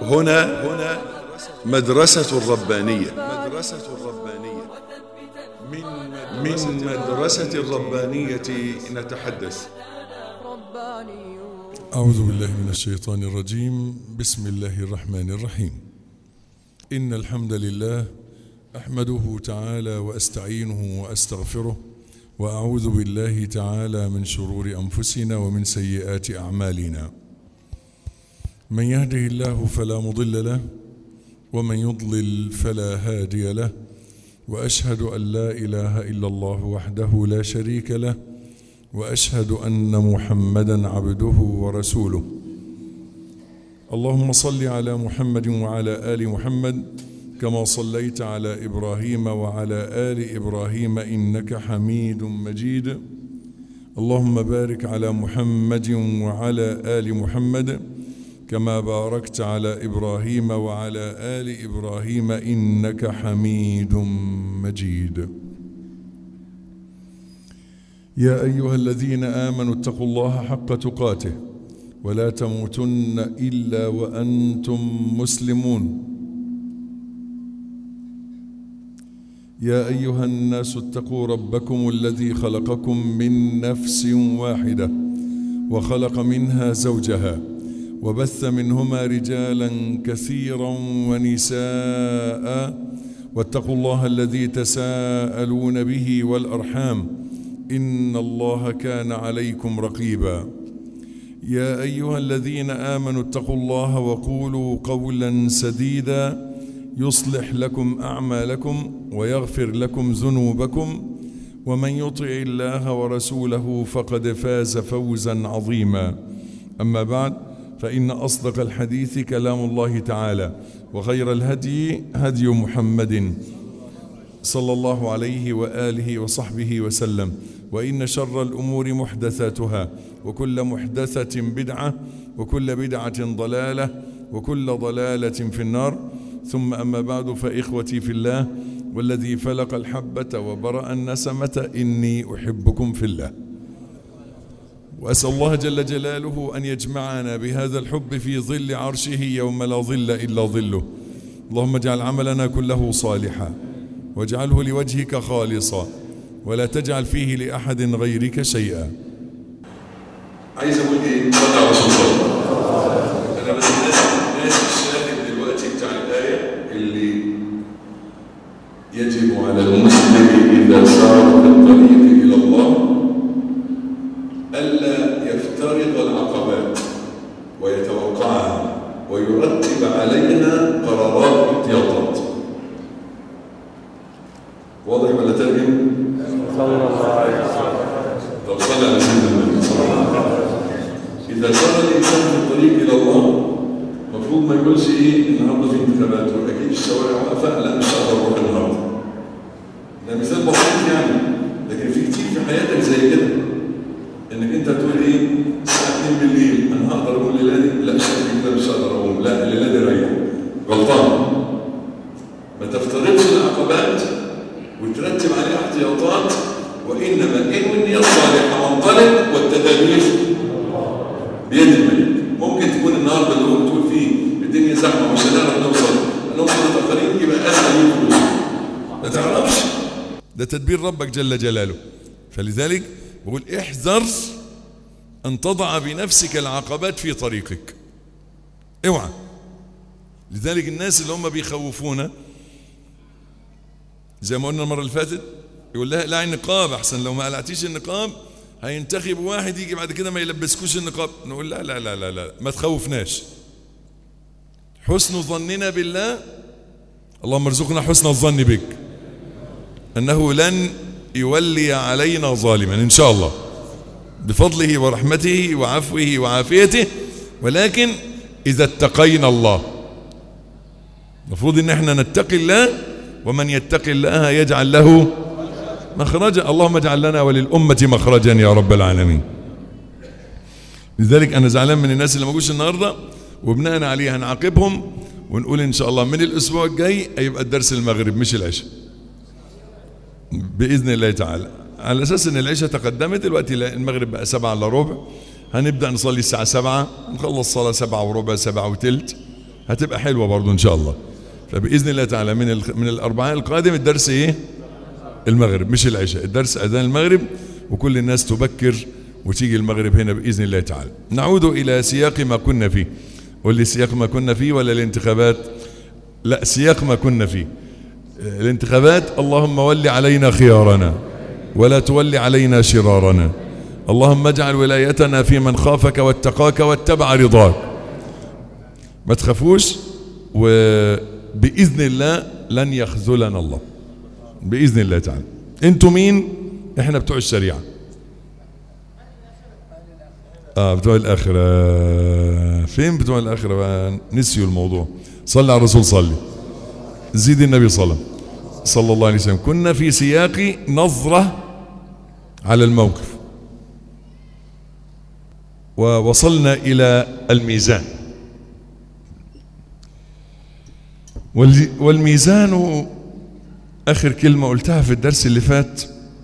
هنا هنا مدرسة الربانية مدرسة الربانية من من مدرسة الربانية نتحدث أعوذ بالله من الشيطان الرجيم بسم الله الرحمن الرحيم إن الحمد لله أحمده تعالى وأستعينه وأستغفره وأعوذ بالله تعالى من شرور أنفسنا ومن سيئات أعمالنا من يهده الله فلا مضل له ومن يضلل فلا هادي له وأشهد أن لا إله إلا الله وحده لا شريك له واشهد ان محمدا عبده ورسوله اللهم صل على محمد وعلى ال محمد كما صليت على ابراهيم وعلى ال ابراهيم انك حميد مجيد اللهم بارك على محمد وعلى ال محمد كما باركت على ابراهيم وعلى ال ابراهيم انك حميد مجيد يا ايها الذين امنوا اتقوا الله حق تقاته ولا تموتن الا وانتم مسلمون يا ايها الناس اتقوا ربكم الذي خلقكم من نفس واحده وخلق منها زوجها وبث منهما رجالا كثيرا ونساء واتقوا الله الذي تساءلون به والارحام ان الله كان عليكم رقيبا يا ايها الذين امنوا اتقوا الله وقولوا قولا سديدا يصلح لكم اعمالكم ويغفر لكم ذنوبكم ومن يطع الله ورسوله فقد فاز فوزا عظيما اما بعد فان اصدق الحديث كلام الله تعالى وخير الهدي هدي محمد صلى الله عليه واله وصحبه وسلم وان شر الامور محدثاتها وكل محدثه بدعه وكل بدعه ضلاله وكل ضلاله في النار ثم اما بعد فاخوتي في الله والذي فلق الحبه وبرا النسمه اني احبكم في الله واسال الله جل جلاله ان يجمعنا بهذا الحب في ظل عرشه يوم لا ظل الا ظله اللهم اجعل عملنا كله صالحا واجعله لوجهك خالصا ولا تجعل فيه لأحد غيرك شيئا عايز اقول ايه صلى على رسول الله انا بس ناس ناس الشاهد دلوقتي بتاع الايه اللي يجب على المسلم اذا سار في الطريق الى الله الا يفترض العقبات ويتوقعها ويرتب عليها قرارات واحتياطات واضح ولا ترجم؟ صلى الله عليه وسلم طب صلى على سيدنا النبي صلى الله عليه وسلم اذا سار الانسان في الطريق الى الله المفروض ما يقولش ايه النهارده في انتخابات واكيد الشوارع واقفه لا مش هقدر اروح النهارده ده مثال بسيط يعني لكن في كتير في حياتك زي كده انك انت تقول ايه الساعه 2 بالليل انا هقدر اقوم الليله دي لا شكلي كده مش هقدر اقوم لا الليله دي ريح غلطان ما تفترضش العقبات وترتب عليها احتياطات وانما ان النيه الصالحه وانطلق والتدابير بيد الملك ممكن تكون النهارده اللي هو بتقول فيه الدنيا زحمه ومش هنعرف نوصل نوصل متاخرين يبقى اسهل من فلوس ما تعرفش ده تدبير ربك جل جلاله فلذلك بقول احذر أن تضع بنفسك العقبات في طريقك اوعى لذلك الناس اللي هم بيخوفونا زي ما قلنا المرة اللي فاتت يقول لها لا النقاب احسن لو ما قلعتيش النقاب هينتخب واحد يجي بعد كده ما يلبسكوش النقاب نقول لا لا لا لا, لا ما تخوفناش حسن ظننا بالله اللهم ارزقنا حسن الظن بك انه لن يولي علينا ظالما ان شاء الله بفضله ورحمته وعفوه وعافيته ولكن اذا اتقينا الله المفروض ان احنا نتقي الله ومن يتقي الله يجعل له مخرجا اللهم اجعل لنا وللأمة مخرجا يا رب العالمين لذلك أنا زعلان من الناس اللي ما جوش النهاردة وبناء عليه هنعاقبهم ونقول إن شاء الله من الأسبوع الجاي هيبقى الدرس المغرب مش العشاء بإذن الله تعالى على أساس إن العشاء تقدمت دلوقتي المغرب بقى سبعة إلا ربع هنبدأ نصلي الساعة سبعة نخلص صلاة سبعة وربع سبعة وتلت هتبقى حلوة برضو إن شاء الله فبإذن الله تعالى من ال- من الأربعاء القادم الدرس إيه؟ المغرب مش العشاء الدرس أذان المغرب وكل الناس تبكر وتيجي المغرب هنا بإذن الله تعالى نعود إلى سياق ما كنا فيه قول لي سياق ما كنا فيه ولا الانتخابات لا سياق ما كنا فيه الانتخابات اللهم ول علينا خيارنا ولا تول علينا شرارنا اللهم اجعل ولايتنا في من خافك واتقاك واتبع رضاك ما تخافوش وبإذن الله لن يخذلنا الله بإذن الله تعالى انتوا مين احنا بتوع الشريعة اه بتوع الآخرة فين بتوع الآخرة بقى نسيوا الموضوع صلى على الرسول صلي زيد النبي صلى صلى الله عليه وسلم كنا في سياق نظرة على الموقف ووصلنا إلى الميزان وال- والميزان آخر كلمة قلتها في الدرس اللي فات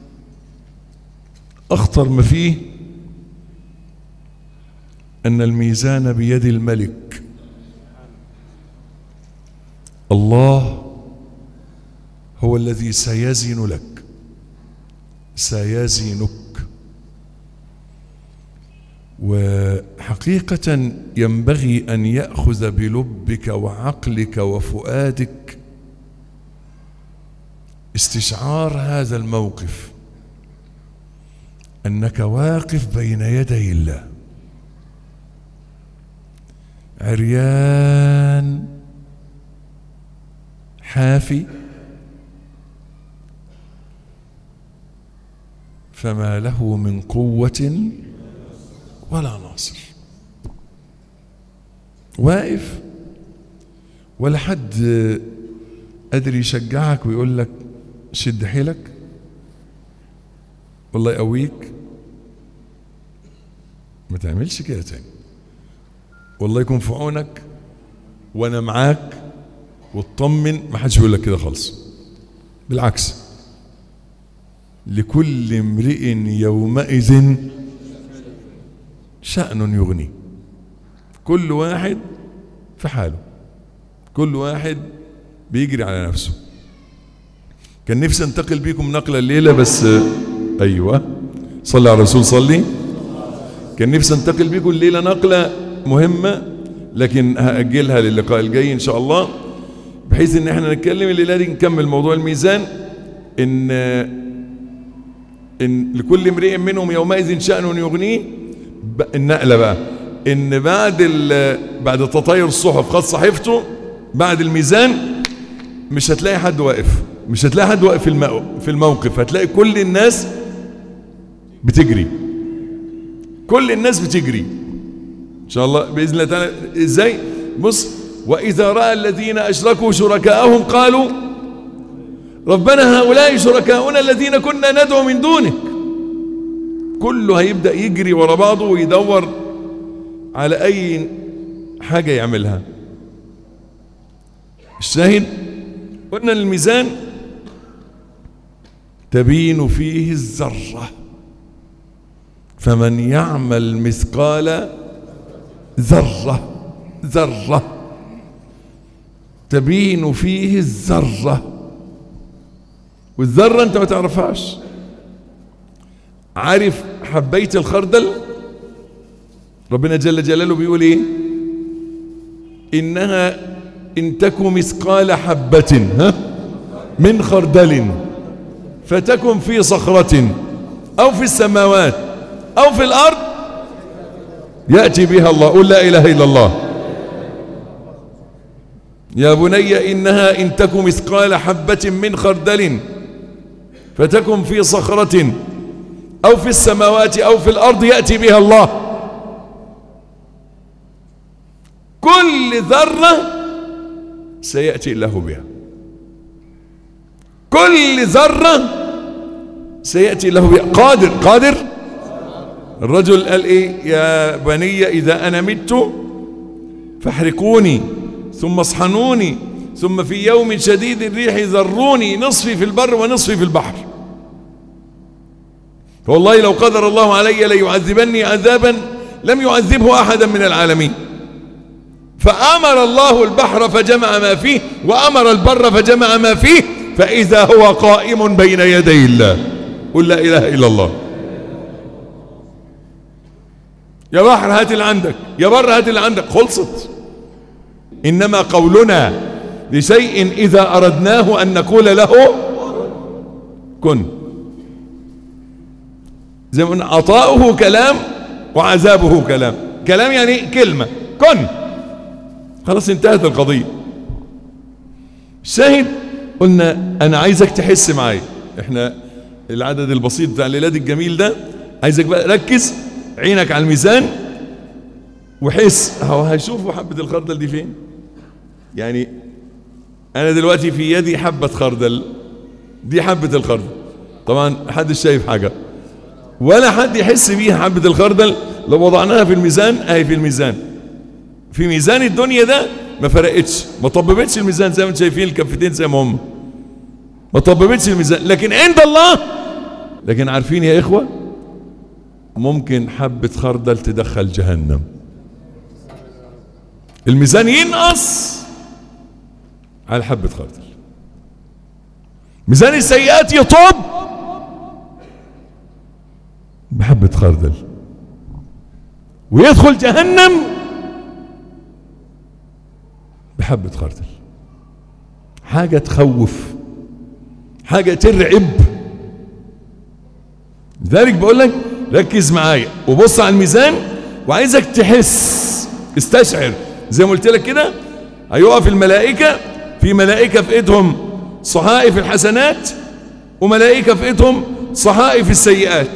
أخطر ما فيه أن الميزان بيد الملك الله هو الذي سيزن لك سيزنك وحقيقة ينبغي أن يأخذ بلبك وعقلك وفؤادك استشعار هذا الموقف أنك واقف بين يدي الله عريان حافي فما له من قوة ولا ناصر واقف ولا حد قادر يشجعك ويقول لك شد حيلك والله يقويك ما تعملش كده تاني والله يكون في عونك وانا معاك واطمن ما حدش يقول لك كده خالص بالعكس لكل امرئ يومئذ شأن يغني كل واحد في حاله كل واحد بيجري على نفسه كان نفسي انتقل بيكم نقلة الليلة بس آه، ايوه صلي على الرسول صلي كان نفسي انتقل بيكم الليلة نقلة مهمة لكن هأجلها للقاء الجاي ان شاء الله بحيث ان احنا نتكلم الليلة دي نكمل موضوع الميزان ان ان لكل امرئ منهم يومئذ شأن يغنيه ب- النقلة بقى ان بعد ال- بعد تطاير الصحف خد صحيفته بعد الميزان مش هتلاقي حد واقف مش هتلاقي حد واقف في المو- في الموقف هتلاقي كل الناس بتجري كل الناس بتجري ان شاء الله باذن الله تعالى ازاي بص واذا راى الذين اشركوا شركاءهم قالوا ربنا هؤلاء شركاؤنا الذين كنا ندعو من دونك كله هيبدا يجري ورا بعضه ويدور على اي حاجه يعملها الشاهد قلنا الميزان تبين فيه الذره فمن يعمل مثقال ذره ذره تبين فيه الذره والذره انت ما تعرفهاش عارف حبية الخردل ربنا جل جلاله بيقول ايه انها ان تك مثقال حبة ها من خردل فتكن في صخرة او في السماوات او في الارض يأتي بها الله قل لا اله الا الله يا بني انها ان تك مثقال حبة من خردل فتكن في صخرة أو في السماوات أو في الأرض يأتي بها الله كل ذرة سيأتي الله بها كل ذرة سيأتي الله بها قادر قادر الرجل قال إيه يا بني إذا أنا مت فاحرقوني ثم اصحنوني ثم في يوم شديد الريح ذروني نصفي في البر ونصفي في البحر فوالله لو قدر الله علي ليعذبني عذابا لم يعذبه أحدا من العالمين فأمر الله البحر فجمع ما فيه وأمر البر فجمع ما فيه فإذا هو قائم بين يدي الله قل لا إله إلا الله يا بحر هات اللي عندك يا بر هات اللي عندك خلصت إنما قولنا لشيء إذا أردناه أن نقول له كن زي ما قلنا عطاؤه كلام وعذابه كلام كلام يعني كلمة كن خلاص انتهت القضية شاهد قلنا أنا عايزك تحس معايا احنا العدد البسيط بتاع الليلاد الجميل ده عايزك بقى ركز عينك على الميزان وحس هو هيشوفوا حبة الخردل دي فين يعني انا دلوقتي في يدي حبة خردل دي حبة الخردل طبعا محدش شايف حاجة ولا حد يحس بيها حبة الخردل لو وضعناها في الميزان اهي في الميزان في ميزان الدنيا ده ما فرقتش ما طببتش الميزان زي ما انتم شايفين الكفتين زي ما هم ما طببتش الميزان لكن عند الله لكن عارفين يا اخوه ممكن حبة خردل تدخل جهنم الميزان ينقص على حبة خردل ميزان السيئات يطب بحبة خردل ويدخل جهنم بحبة خردل حاجة تخوف حاجة ترعب لذلك بقول لك ركز معايا وبص على الميزان وعايزك تحس استشعر زي ما قلت لك كده هيقف الملائكة في ملائكة في ايدهم صحائف الحسنات وملائكة في ايدهم صحائف السيئات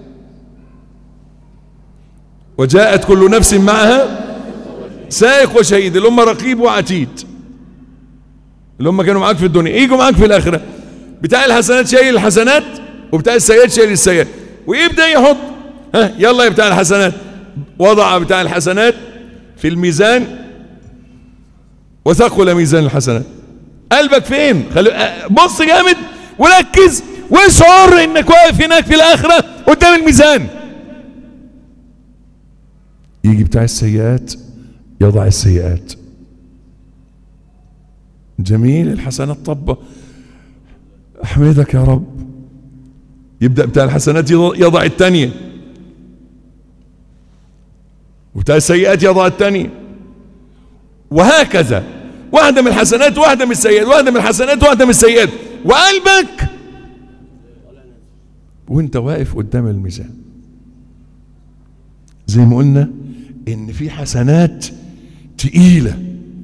وجاءت كل نفس معها سائق وشهيد اللي هم رقيب وعتيد اللي هم كانوا معاك في الدنيا يجوا معاك في الاخره بتاع الحسنات شايل الحسنات وبتاع السيئات شايل السيئات ويبدا يحط ها يلا يا بتاع الحسنات وضع بتاع الحسنات في الميزان وثقل ميزان الحسنات قلبك فين خلي بص جامد وركز واشعر انك واقف هناك في الاخره قدام الميزان يجي بتاع السيئات يضع السيئات جميل الحسنات طبة احمدك يا رب يبدأ بتاع الحسنات يضع الثانية وبتاع السيئات يضع الثانية وهكذا واحدة من الحسنات واحدة من السيئات واحدة من الحسنات واحدة من السيئات وقلبك وانت واقف قدام الميزان زي ما قلنا ان في حسنات تقيلة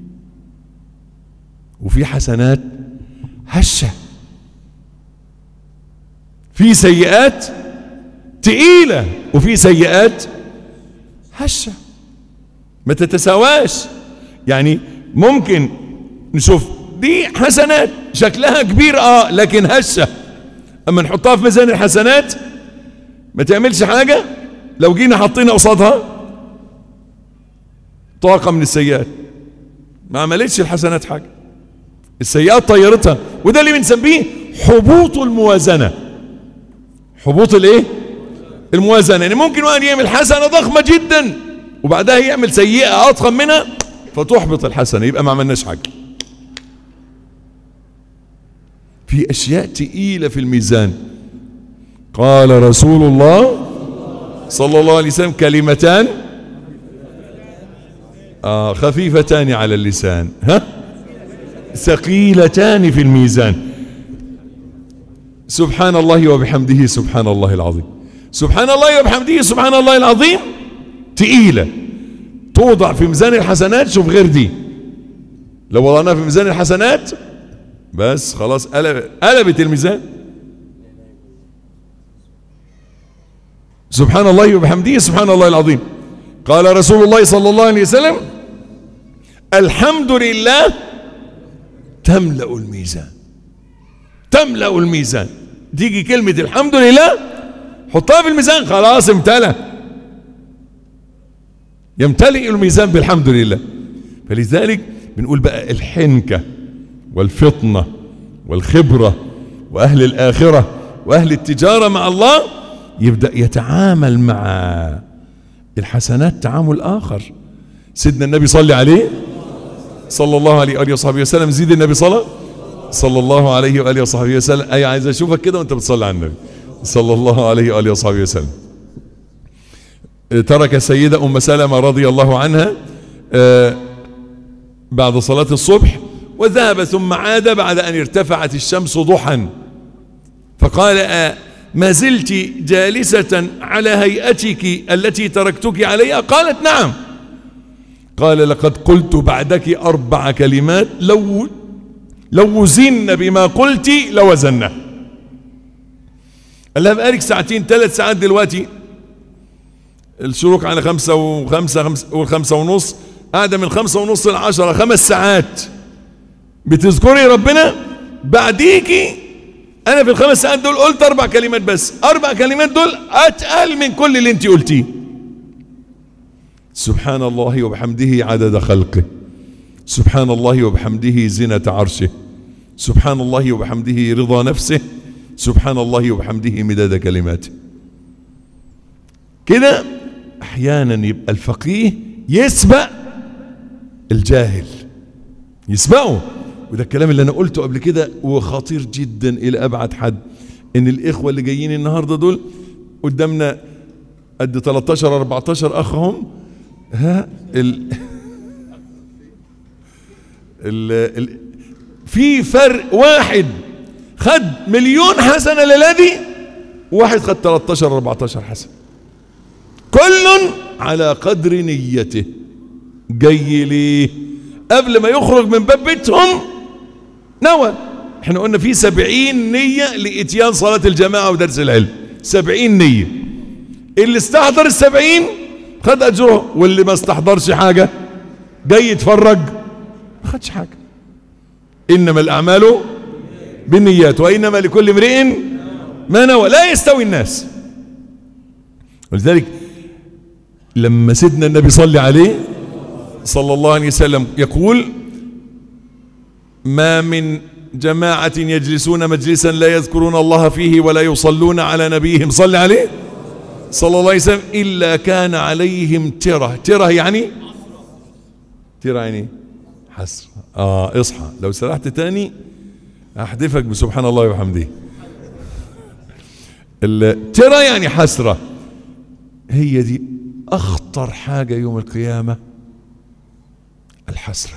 وفي حسنات هشة في سيئات تقيلة وفي سيئات هشة ما تتساواش يعني ممكن نشوف دي حسنات شكلها كبير اه لكن هشة اما نحطها في ميزان الحسنات ما تعملش حاجة لو جينا حطينا قصادها طاقة من السيئات ما عملتش الحسنات حاجة السيئات طيرتها وده اللي بنسميه حبوط الموازنة حبوط الايه الموازنة يعني ممكن واحد يعمل حسنة ضخمة جدا وبعدها يعمل سيئة اضخم منها فتحبط الحسنة يبقى ما عملناش حاجة في اشياء تقيلة في الميزان قال رسول الله صلى الله عليه وسلم كلمتان آه خفيفتان على اللسان ها ثقيلتان في الميزان سبحان الله وبحمده سبحان الله العظيم سبحان الله وبحمده سبحان الله العظيم تقيلة توضع في ميزان الحسنات شوف غير دي لو وضعناها في ميزان الحسنات بس خلاص قلب قلبت الميزان سبحان الله وبحمده سبحان الله العظيم قال رسول الله صلى الله عليه وسلم الحمد لله تملأ الميزان تملأ الميزان تيجي كلمة الحمد لله حطها في الميزان خلاص امتلأ يمتلئ الميزان بالحمد لله فلذلك بنقول بقى الحنكة والفطنة والخبرة وأهل الآخرة وأهل التجارة مع الله يبدأ يتعامل مع الحسنات تعامل آخر سيدنا النبي صلى عليه صلى الله عليه وآله وصحبه وسلم زيد النبي صلاة صلى الله عليه وآله وصحبه وسلم أي عايز أشوفك كده وأنت بتصلي على النبي صلى الله عليه وآله وصحبه وسلم ترك السيدة أم سلمة رضي الله عنها آه، بعد صلاة الصبح وذهب ثم عاد بعد أن ارتفعت الشمس ضحى فقال آه، ما زلت جالسة على هيئتك التي تركتك عليها قالت نعم قال لقد قلت بعدك أربع كلمات لو لو وزن بما قلت لوزنه قال لها بقالك ساعتين ثلاث ساعات دلوقتي الشروق على خمسة وخمسة خمسة والخمسة ونص قاعدة من خمسة ونص لعشرة خمس ساعات بتذكري ربنا بعديكي انا في الخمس ساعات دول قلت اربع كلمات بس اربع كلمات دول اتقل من كل اللي انت قلتيه سبحان الله وبحمده عدد خلقه سبحان الله وبحمده زنة عرشه سبحان الله وبحمده رضا نفسه سبحان الله وبحمده مداد كلماته كده احيانا يبقى الفقيه يسبق الجاهل يسبقه وده الكلام اللي انا قلته قبل كده وخطير جدا الى ابعد حد ان الاخوه اللي جايين النهارده دول قدامنا قد 13 14 اخ هم ها ال ال ال في فرق واحد خد مليون حسنه للذي وواحد خد 13 14 حسنه كل على قدر نيته جاي ليه قبل ما يخرج من باب بيتهم نوى احنا قلنا في سبعين نية لإتيان صلاة الجماعة ودرس العلم سبعين نية اللي استحضر السبعين خد أجره واللي ما استحضرش حاجة جاي يتفرج ما خدش حاجة إنما الأعمال بالنيات وإنما لكل امرئ ما نوى لا يستوي الناس ولذلك لما سيدنا النبي صلى عليه صلى الله عليه وسلم يقول ما من جماعة يجلسون مجلسا لا يذكرون الله فيه ولا يصلون على نبيهم صلى عليه صلى الله عليه وسلم إلا كان عليهم ترة ترة يعني ترة يعني حسرة آه اصحى لو سرحت تاني أحدفك بسبحان الله وبحمده الترة يعني حسرة هي دي أخطر حاجة يوم القيامة الحسرة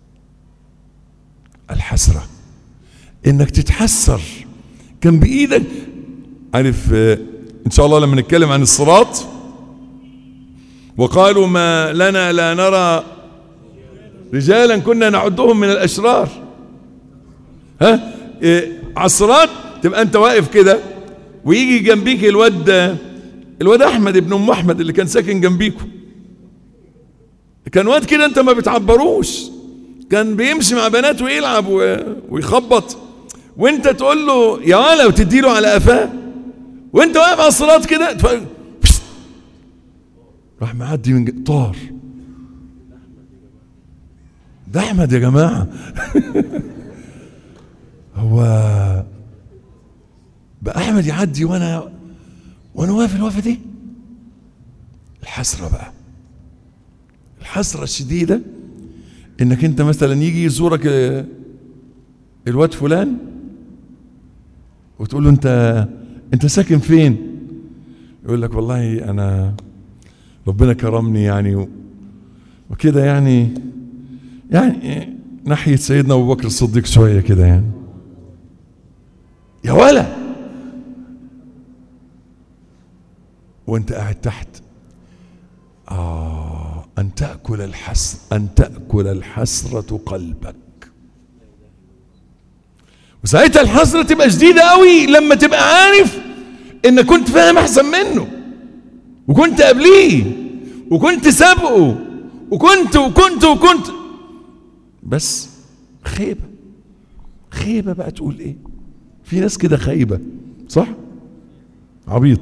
الحسرة انك تتحسر كان بايدك عارف آه، ان شاء الله لما نتكلم عن الصراط وقالوا ما لنا لا نرى رجالا كنا نعدهم من الاشرار ها إيه على الصراط تبقى انت واقف كده ويجي جنبيك الواد الواد احمد ابن ام احمد اللي كان ساكن جنبيكم كان واد كده انت ما بتعبروش كان بيمشي مع بنات ويلعب و- ويخبط وانت تقول له يا ولا وتدي له على قفاه وانت واقف على الصراط كده تف- بشت. راح معدي من ج- طار ده احمد يا جماعه هو بقى احمد يعدي وانا وانا واقف الوقفه دي الحسره بقى الحسره الشديده انك انت مثلا يجي يزورك آه، الواد فلان وتقول له انت انت ساكن فين يقول لك والله انا ربنا كرمني يعني و- وكده يعني يعني ناحية سيدنا أبو بكر الصديق شوية كده يعني يا ولا وانت قاعد تحت آه أن تأكل الحسر أن تأكل الحسرة قلبك وساعتها الحسرة تبقى شديدة قوي لما تبقى عارف إنك كنت فاهم أحسن منه وكنت قبليه وكنت سابقه وكنت وكنت وكنت بس خيبة خيبة بقى تقول ايه في ناس كده خايبة صح عبيط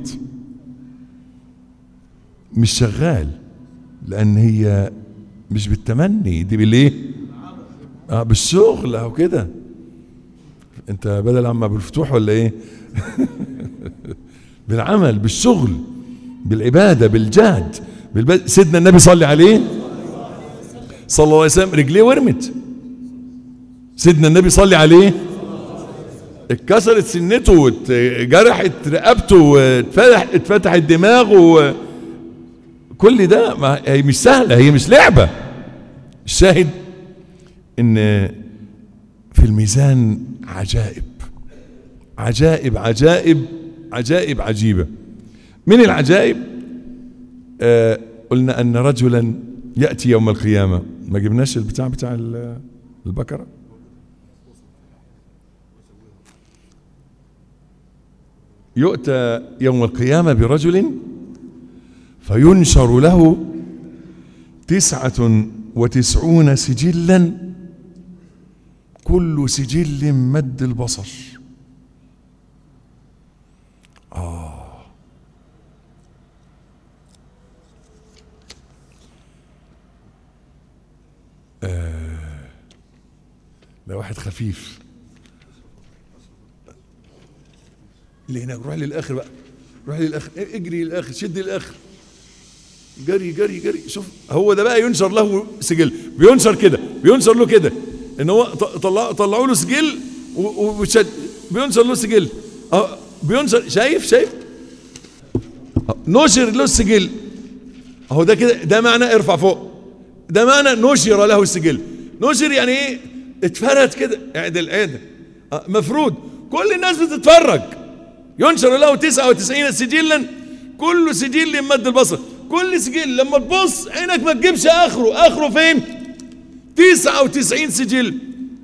مش شغال لان هي مش بالتمني دي بالايه اه بالشغل او كده انت بدل عم بالفتوح ولا ايه بالعمل بالشغل بالعبادة بالجهد بالب... سيدنا النبي صلى عليه صلى الله عليه وسلم رجليه ورمت سيدنا النبي صلي عليه اتكسرت سنته واتجرحت رقبته واتفتح اتفتحت دماغه كل ده ما هي مش سهلة هي مش لعبة الشاهد ان في الميزان عجائب عجائب عجائب عجائب عجيبة من العجائب آه قلنا أن رجلا يأتي يوم القيامة ما جبناش البتاع بتاع ال- البكرة يؤتى يوم القيامة برجل فينشر له تسعة وتسعون سجلا كل سجل مد البصر ده واحد خفيف اللي هناك روح للاخر بقى روح للاخر اجري للاخر شد للاخر جري جري جري شوف هو ده بقى ينشر له سجل بينشر كده بينشر له كده ان هو ط- طلع طلعوا له سجل و- و- وشد بينشر له سجل اه بينشر شايف شايف آه، نشر له السجل اهو ده كده ده معنى ارفع فوق ده معنى نشر له السجل نشر يعني ايه اتفرد كده اعدل اعدل آه، مفرود كل الناس بتتفرج ينشر له 99 سجلا كل سجل مد البصر كل سجل لما تبص عينك ما تجيبش اخره اخره فين 99 سجل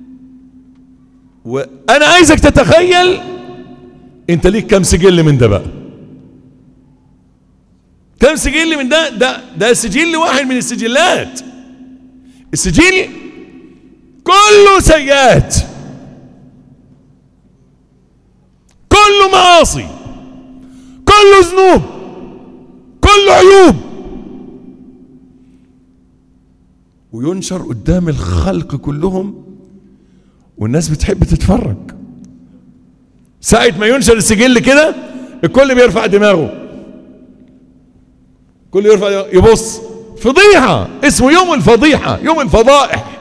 وانا عايزك تتخيل انت ليك كم سجل من ده بقى كم سجل من ده ده ده سجل واحد من السجلات السجل كله سيئات كله معاصي كله ذنوب كله عيوب وينشر قدام الخلق كلهم والناس بتحب تتفرج ساعة ما ينشر السجل كده الكل بيرفع دماغه كل يرفع يبص فضيحة اسمه يوم الفضيحة يوم الفضائح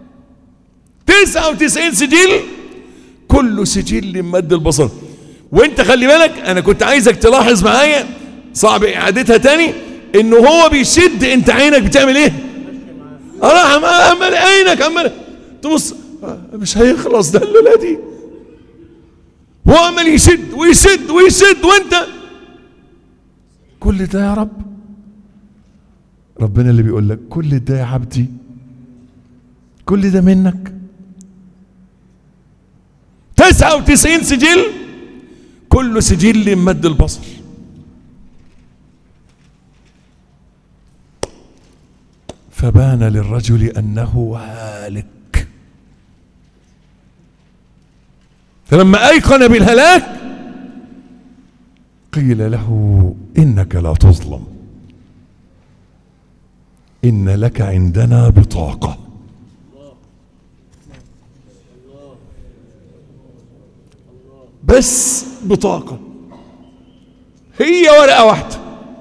99 سجل كل سجل مد البصر وانت خلي بالك انا كنت عايزك تلاحظ معايا صعب اعادتها تاني انه هو بيشد انت عينك بتعمل ايه راح عمال عينك عمال تبص آه، مش هيخلص ده الليله دي هو عمال يشد ويشد ويشد وانت كل ده يا رب ربنا اللي بيقول لك كل ده يا عبدي كل ده منك 99 سجل كل سجل مد البصر فبان للرجل انه هالك فلما ايقن بالهلاك قيل له انك لا تظلم ان لك عندنا بطاقه بس بطاقه هي ورقه واحده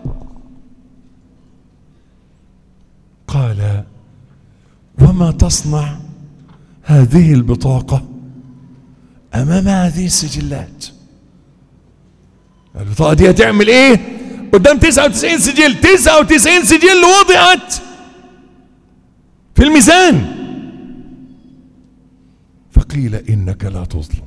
قال وما تصنع هذه البطاقه امام هذه السجلات البطاقه دي هتعمل ايه قدام 99 سجل 99 سجل وضعت في الميزان فقيل انك لا تظلم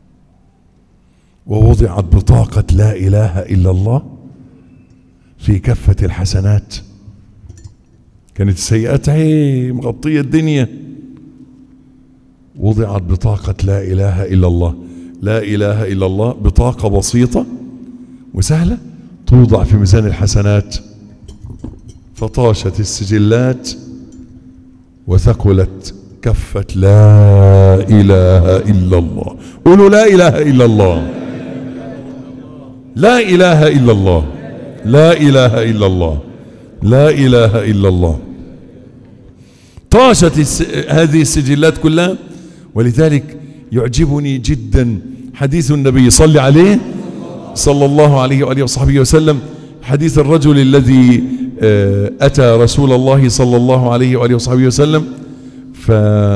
ووضعت بطاقه لا اله الا الله في كفه الحسنات كانت السيئات هي مغطيه الدنيا وضعت بطاقه لا اله الا الله لا اله الا الله بطاقه بسيطه وسهله توضع في ميزان الحسنات فطاشت السجلات وثقلت كفة لا إله إلا الله قولوا لا إله إلا الله لا إله إلا الله لا إله إلا الله لا إله إلا الله طاشت الس... هذه السجلات كلها ولذلك يعجبني جدا حديث النبي صلى عليه صلى الله عليه وآله وصحبه وسلم حديث الرجل الذي آه، أتى رسول الله صلى الله عليه وآله وصحبه وسلم ف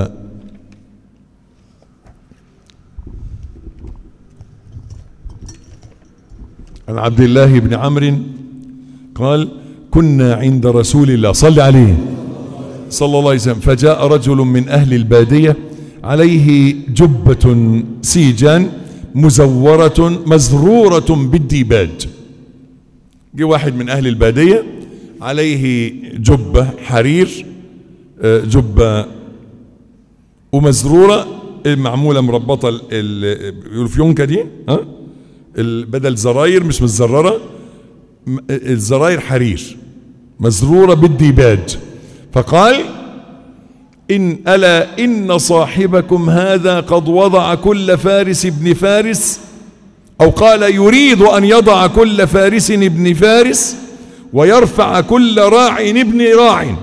عن عبد الله بن عمرو قال كنا عند رسول الله صلى عليه صلى الله عليه وسلم فجاء رجل من أهل البادية عليه جبة سيجان مزورة مزرورة بالديباج جه واحد من أهل البادية عليه جبة حرير آه، جبة ومزرورة معمولة مربطة ال- ال- بيقولوا فيونكة دي ها ال- بدل زراير مش متزررة م- الزراير حرير مزرورة بالديباج فقال إن ألا إن صاحبكم هذا قد وضع كل فارس ابن فارس أو قال يريد أن يضع كل فارس ابن فارس ويرفع كل راع ابن راع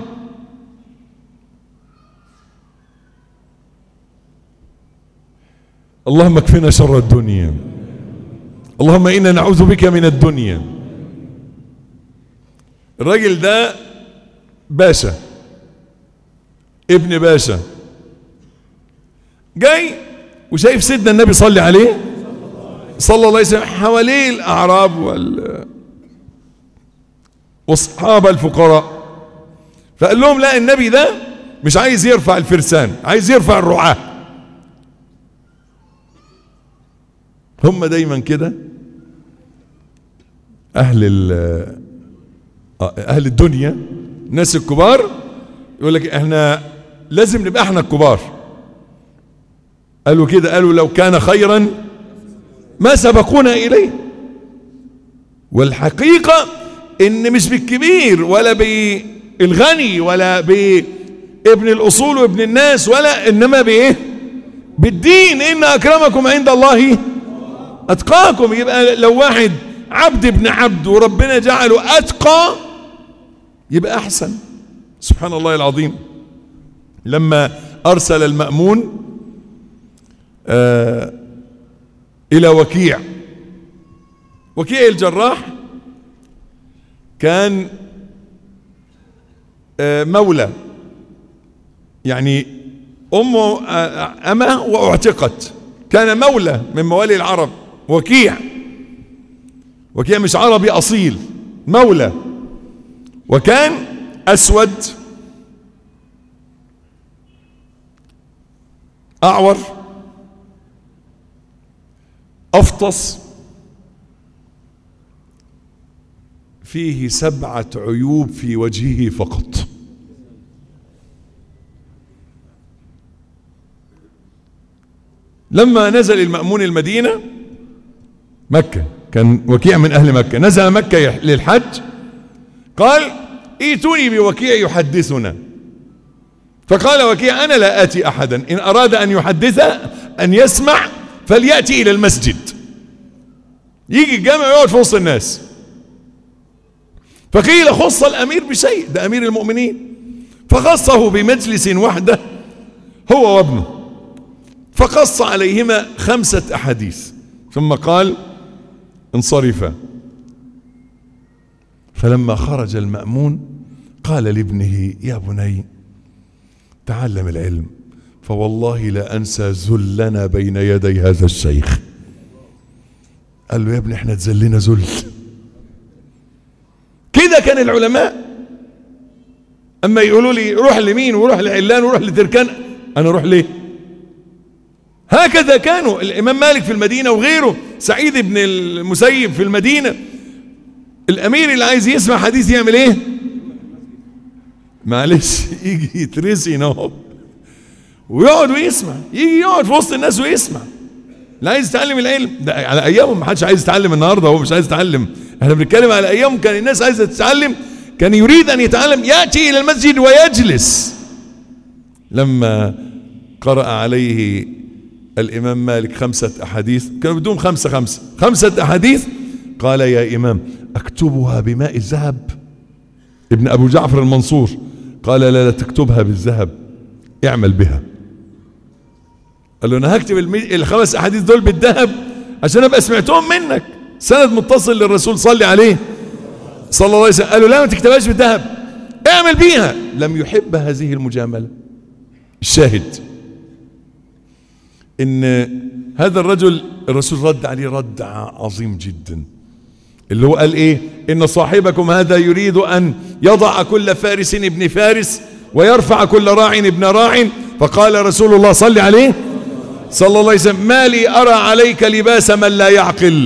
اللهم اكفنا شر الدنيا اللهم إنا نعوذ بك من الدنيا الراجل ده باشا ابن باشا جاي وشايف سيدنا النبي صلي عليه صلى الله عليه وسلم حواليه الأعراب وال واصحاب الفقراء فقال لهم لا النبي ده مش عايز يرفع الفرسان عايز يرفع الرعاة هم دايما كده اهل ال- آه، اهل الدنيا الناس الكبار يقول لك احنا لازم نبقى احنا الكبار قالوا كده قالوا لو كان خيرا ما سبقونا اليه والحقيقة ان مش بالكبير ولا بالغني ولا بابن الاصول وابن الناس ولا انما بايه بالدين ان اكرمكم عند الله اتقاكم يبقى لو واحد عبد ابن عبد وربنا جعله اتقى يبقى احسن سبحان الله العظيم لما ارسل المأمون آه الى وكيع وكيع الجراح كان آه مولى يعني امه آه، امه واعتقت كان مولى من موالي العرب وكيع وكيع مش عربي اصيل مولى وكان اسود اعور افطس فيه سبعه عيوب في وجهه فقط لما نزل المأمون المدينة مكة كان وكيع من أهل مكة نزل مكة يح- للحج قال ائتوني بوكيع يحدثنا فقال وكيع أنا لا آتي أحدا إن أراد أن يحدث أن يسمع فليأتي إلى المسجد يجي الجامع ويقعد في وسط الناس فقيل خص الأمير بشيء ده أمير المؤمنين فخصه بمجلس وحده هو وابنه فقص عليهما خمسة أحاديث ثم قال انصرفا فلما خرج المأمون قال لابنه يا بني تعلم العلم فوالله لا أنسى ذلنا بين يدي هذا الشيخ قال له يا ابني احنا تذلنا ذل كده كان العلماء اما يقولوا لي روح لمين وروح لعلان وروح لتركان انا اروح ليه هكذا كانوا الإمام مالك في المدينة وغيره سعيد بن المسيب في المدينة الأمير اللي عايز يسمع حديث يعمل إيه معلش يجي يترسي اهو ويقعد ويسمع يجي يقعد في وسط الناس ويسمع اللي عايز يتعلم العلم ده على ايامهم ما حدش عايز يتعلم النهارده هو مش عايز يتعلم احنا بنتكلم على ايامهم كان الناس عايزه تتعلم كان يريد ان يتعلم ياتي الى المسجد ويجلس لما قرأ عليه الإمام مالك خمسة أحاديث كانوا بدون خمسة خمسة خمسة أحاديث قال يا إمام أكتبها بماء الذهب ابن أبو جعفر المنصور قال لا لا تكتبها بالذهب اعمل بها قال له أنا هكتب المي... الخمس أحاديث دول بالذهب عشان أبقى سمعتهم منك سند متصل للرسول صلي عليه صلى الله عليه وسلم قال له لا ما تكتبهاش بالذهب اعمل بيها لم يحب هذه المجاملة الشاهد ان هذا الرجل الرسول رد عليه رد عظيم جدا اللي هو قال ايه ان صاحبكم هذا يريد ان يضع كل فارس ابن فارس ويرفع كل راع ابن راع فقال رسول الله صلى عليه صلى الله عليه وسلم ما لي ارى عليك لباس من لا يعقل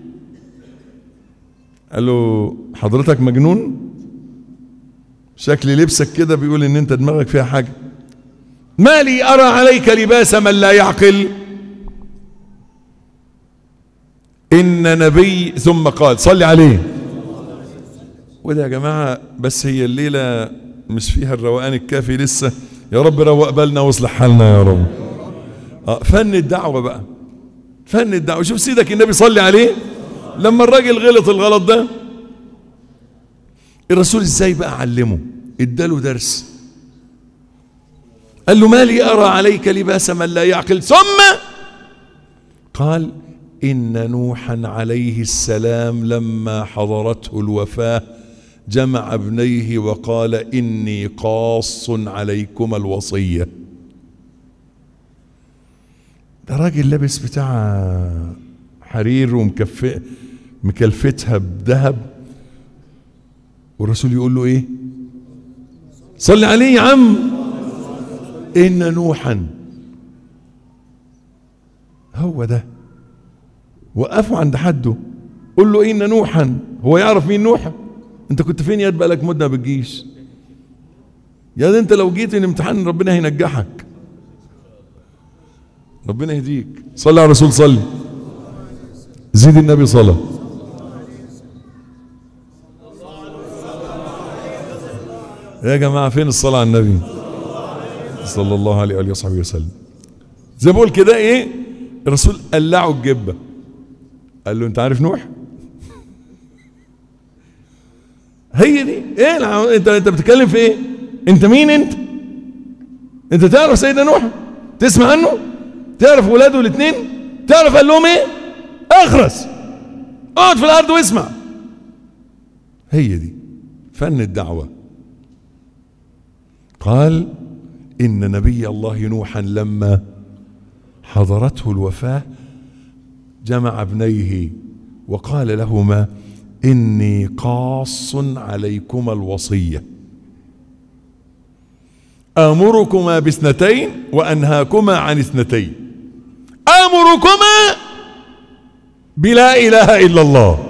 قال له حضرتك مجنون شكل لبسك كده بيقول ان انت دماغك فيها حاجه ما لي ارى عليك لباس من لا يعقل ان نبي ثم قال صلي عليه وده يا جماعه بس هي الليله مش فيها الروقان الكافي لسه يا رب روق بالنا واصلح حالنا يا رب اه فن الدعوه بقى فن الدعوه شوف سيدك النبي صلي عليه لما الراجل غلط الغلط ده الرسول ازاي بقى علمه اداله درس قال له ما لي ارى عليك لباس من لا يعقل ثم قال ان نوحا عليه السلام لما حضرته الوفاه جمع ابنيه وقال اني قاص عليكما الوصيه ده راجل لابس بتاع حرير ومكفئ مكلفتها بذهب والرسول يقول له ايه صلي عليه يا عم ان نوحا هو ده وقفوا عند حده قول له ان نوحا هو يعرف مين نوح انت كنت فين يا بقالك مده ما بتجيش يا ده انت لو جيت الامتحان ربنا هينجحك ربنا يهديك صلي على الرسول صلي زيد النبي صلاه يا جماعة فين الصلاة على النبي صلى الله عليه وآله وصحبه وسلم زي ما بقول كده ايه الرسول قلعه الجبة قال له انت عارف نوح هي دي ايه الع- انت انت بتتكلم في ايه انت مين انت انت تعرف سيدنا نوح تسمع عنه تعرف ولاده الاثنين تعرف قال لهم ايه اخرس اقعد في الارض واسمع هي دي فن الدعوه قال إن نبي الله نوحا لما حضرته الوفاة جمع ابنيه وقال لهما إني قاص عليكما الوصية آمركما باثنتين وأنهاكما عن اثنتين آمركما بلا إله إلا الله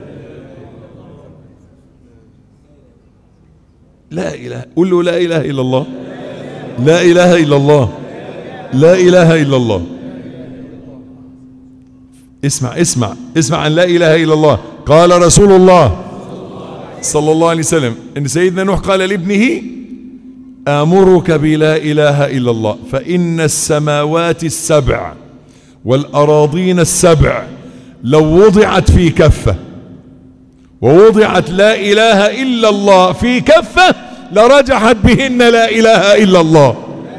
لا إله قل له لا إله إلا الله لا إله إلا الله لا إله إلا الله اسمع اسمع اسمع عن لا إله إلا الله قال رسول الله صلى الله عليه وسلم إن سيدنا نوح قال لابنه آمرك بلا إله إلا الله فإن السماوات السبع والأراضين السبع لو وضعت في كفة ووضعت لا إله إلا الله في كفة لرجحت بهن لا إله إلا الله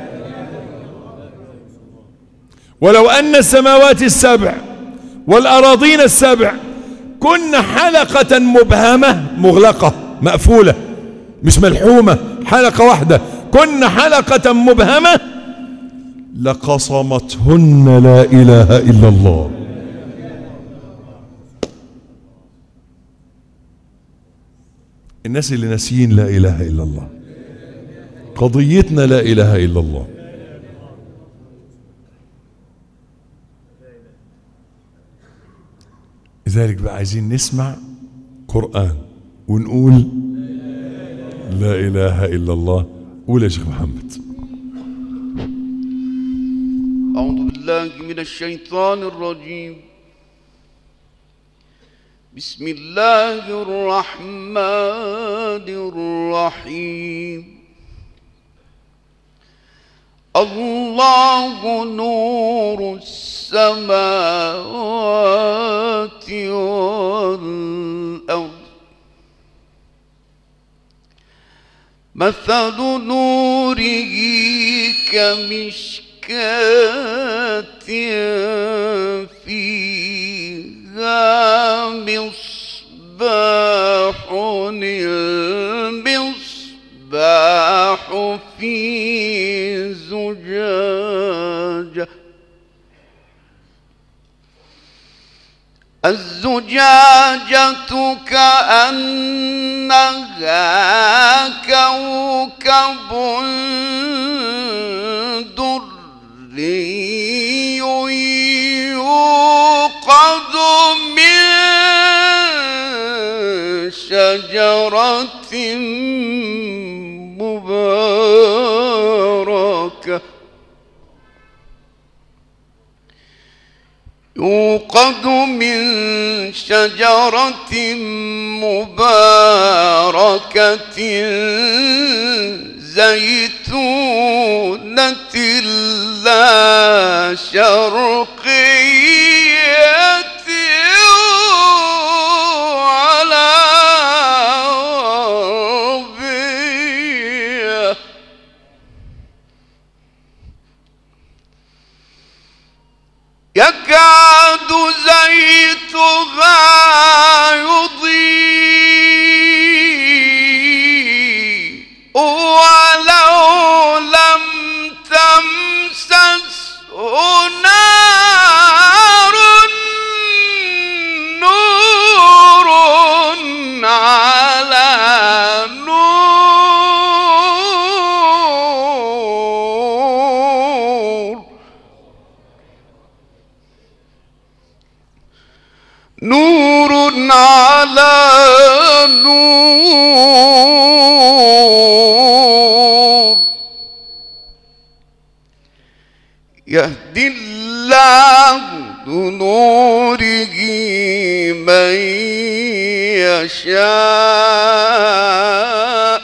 ولو أن السماوات السبع والأراضين السبع كن حلقة مبهمة مغلقة مقفولة مش ملحومة حلقة واحدة كن حلقة مبهمة لقصمتهن لا إله إلا الله الناس اللي ناسيين لا إله إلا الله قضيتنا لا إله إلا الله لذلك بقى عايزين نسمع قرآن ونقول لا إله إلا الله قول يا شيخ محمد أعوذ بالله من الشيطان الرجيم بسم الله الرحمن الرحيم الله نور السماوات والأرض مثل نوره كمشكاة فيها مصباح الزجاجة الزجاجة كأنها كوكب دري يوقد من شجرة مباركة يوقد من شجرة مباركة زيتونة لا شرقية ولا غربية يكاد زيتها يضيء ولو لم تمسسه نار نور على نور نور على نور يهدي الله بنوره من يشاء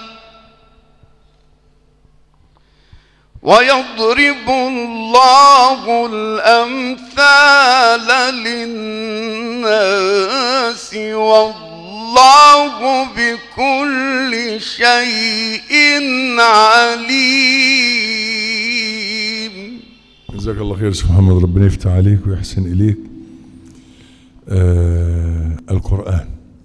ويضرب الله الأمثال للناس والله بكل شيء عليم جزاك الله خير شيخ محمد ربنا يفتح عليك ويحسن إليك آه القرآن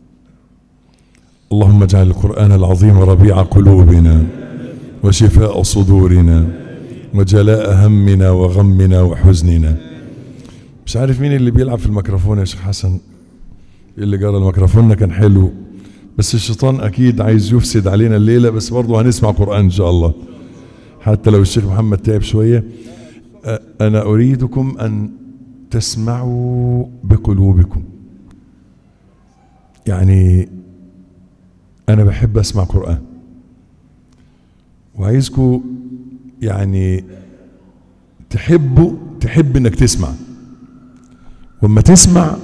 اللهم اجعل القرآن العظيم ربيع قلوبنا وشفاء صدورنا وجلاء همنا وغمنا وحزننا مش عارف مين اللي بيلعب في الميكروفون يا شيخ حسن اللي جرى الميكروفون كان حلو بس الشيطان اكيد عايز يفسد علينا الليله بس برضه هنسمع قران ان شاء الله حتى لو الشيخ محمد تعب شويه أ- انا اريدكم ان تسمعوا بقلوبكم يعني انا بحب اسمع قران وعايزكم يعني تحبوا تحب انك تسمع واما تسمع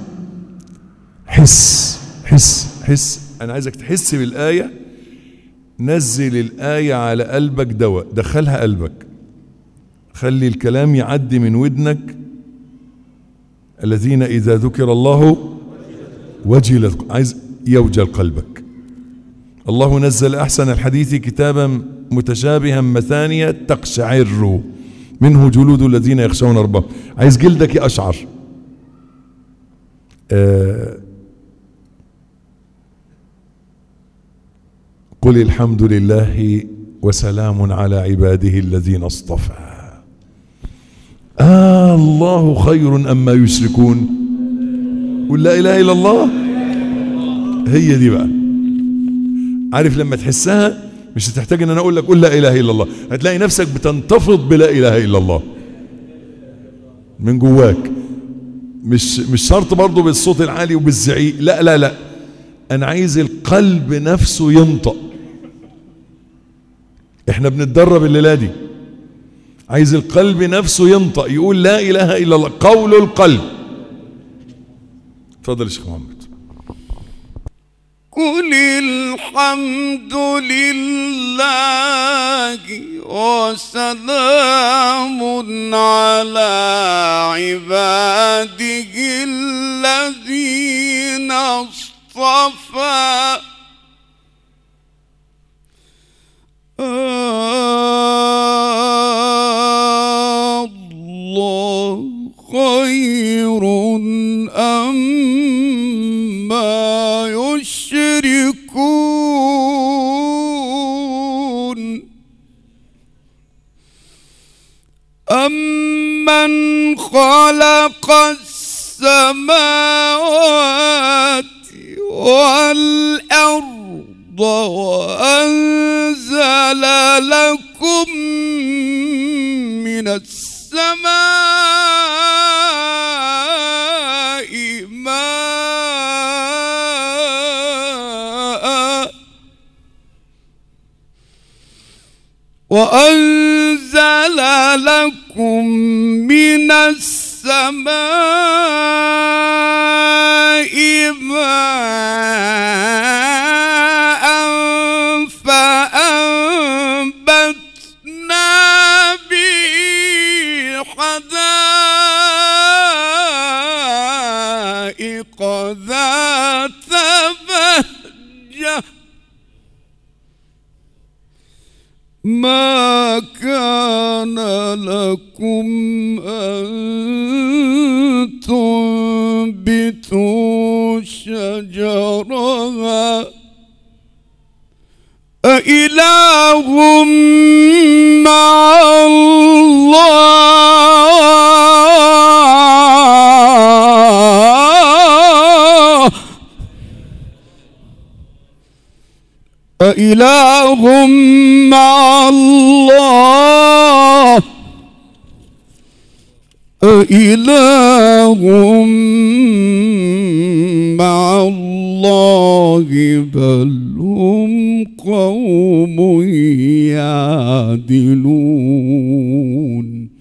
حس حس حس انا عايزك تحس بالايه نزل الايه على قلبك دواء دخلها قلبك خلي الكلام يعدي من ودنك الذين اذا ذكر الله وجلت عايز يوجل قلبك الله نزل احسن الحديث كتابا متشابها مثانية تقشعر منه جلود الذين يخشون ربهم عايز جلدك يقشعر آه قل الحمد لله وسلام على عباده الذين اصطفى آه الله خير أما يشركون قل لا إله إلا الله هي دي بقى عارف لما تحسها مش هتحتاج ان انا اقول لك قل لا اله الا الله هتلاقي نفسك بتنتفض بلا اله الا الله من جواك مش مش شرط برضه بالصوت العالي وبالزعيق لا لا لا انا عايز القلب نفسه ينطق احنا بنتدرب الليله دي عايز القلب نفسه ينطق يقول لا اله الا الله قول القلب اتفضل يا شيخ محمد قل الحمد لله وسلام على عباده الذين اصطفى الله خير أما يشركون أم أمن خلق السماوات والأرض وأنزل لكم من السماء ماء وأنزل لكم من السماء ماء فأنبتنا به حدائق ذات بهجه ما كان لكم أن تنبتوا شجرها أإله مع الله أإله مع الله أإله مع الله بل هم قوم يعدلون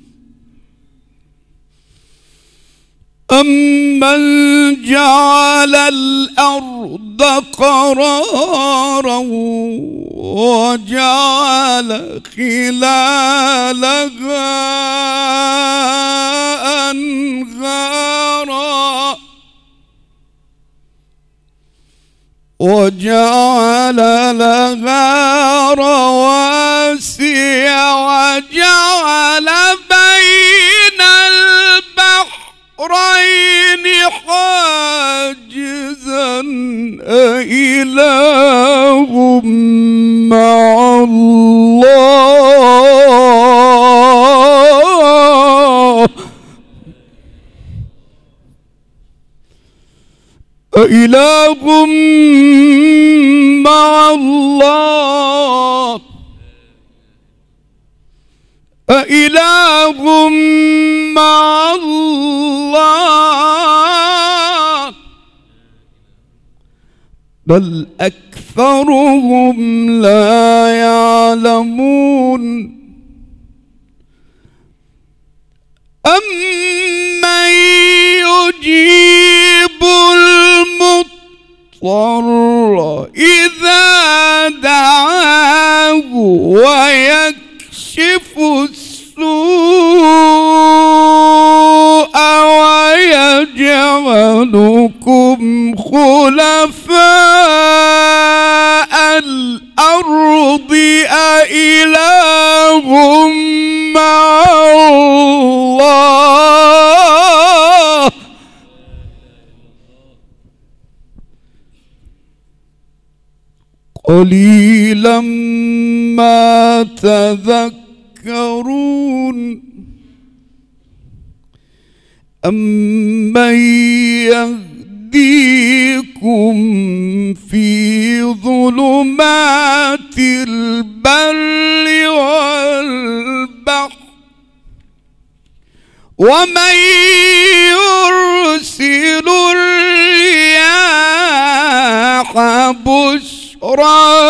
أمن جعل الأرض قرارا وجعل خلالها أنهارا وجعل لها رواسي وجعل بين البحرين حاجزا أإله مع الله أإله مع الله أإله مع الله بل أكثرهم لا يعلمون أمن يجيب المضطر إذا دعاه ويكشف السوء ويجعلكم خلفاء الأرض أإله مع الله قليلا ما تذكرون أمن يهديكم في ظلمات البر والبحر ومن يرسل الرياح بشرا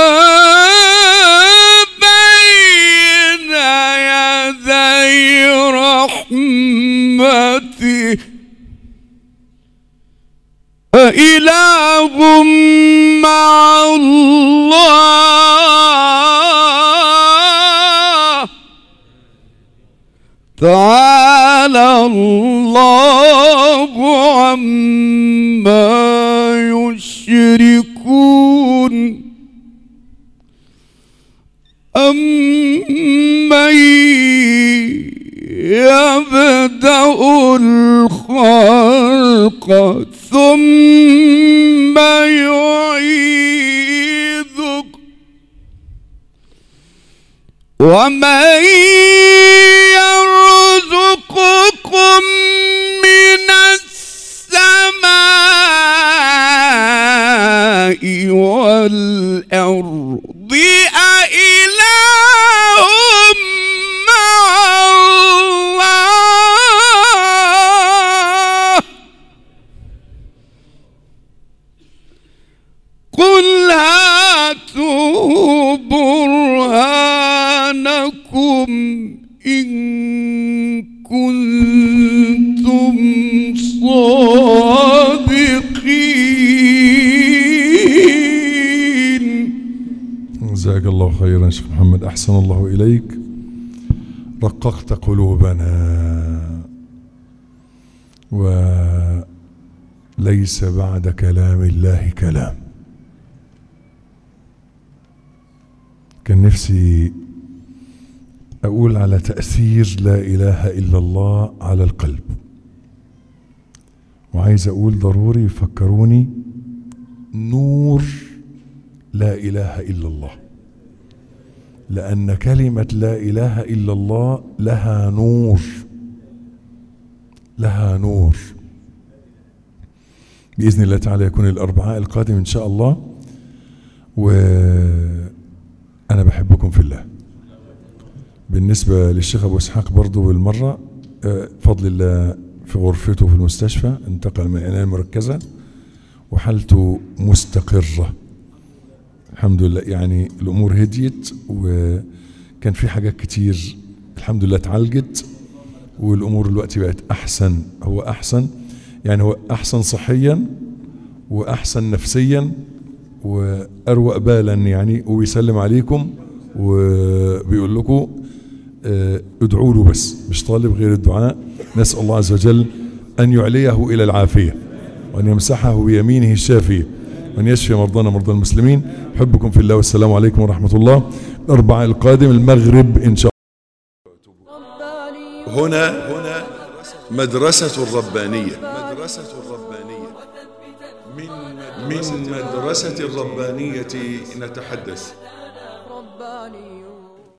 بين يدي رحمته أإله مع الله تعالى الله عما يشركون أمن يبدأ الخلق ثم يعيده ومن يرزق أحسن الله إليك رققت قلوبنا وليس بعد كلام الله كلام كان نفسي أقول على تأثير لا إله إلا الله على القلب وعايز أقول ضروري يفكروني نور لا إله إلا الله لأن كلمة لا إله إلا الله لها نور لها نور بإذن الله تعالى يكون الأربعاء القادم إن شاء الله وأنا بحبكم في الله بالنسبة للشيخ أبو إسحاق برضو بالمرة آه، بفضل الله في غرفته في المستشفى انتقل من العناية المركزة وحالته مستقرة الحمد لله يعني الأمور هديت وكان في حاجات كتير الحمد لله اتعالجت والأمور دلوقتي بقت أحسن هو أحسن يعني هو أحسن صحيا وأحسن نفسيا وأروق بالا يعني وبيسلم عليكم وبيقول لكم آه، ادعوا له بس مش طالب غير الدعاء نسأل الله عز وجل أن يعليه إلى العافية وأن يمسحه بيمينه الشافية وأن يشفي مرضانا مرضى المسلمين أحبكم في الله والسلام عليكم ورحمة الله الأربعاء القادم المغرب إن شاء الله هنا هنا مدرسة الربانية مدرسة الربانية من من مدرسة الربانية نتحدث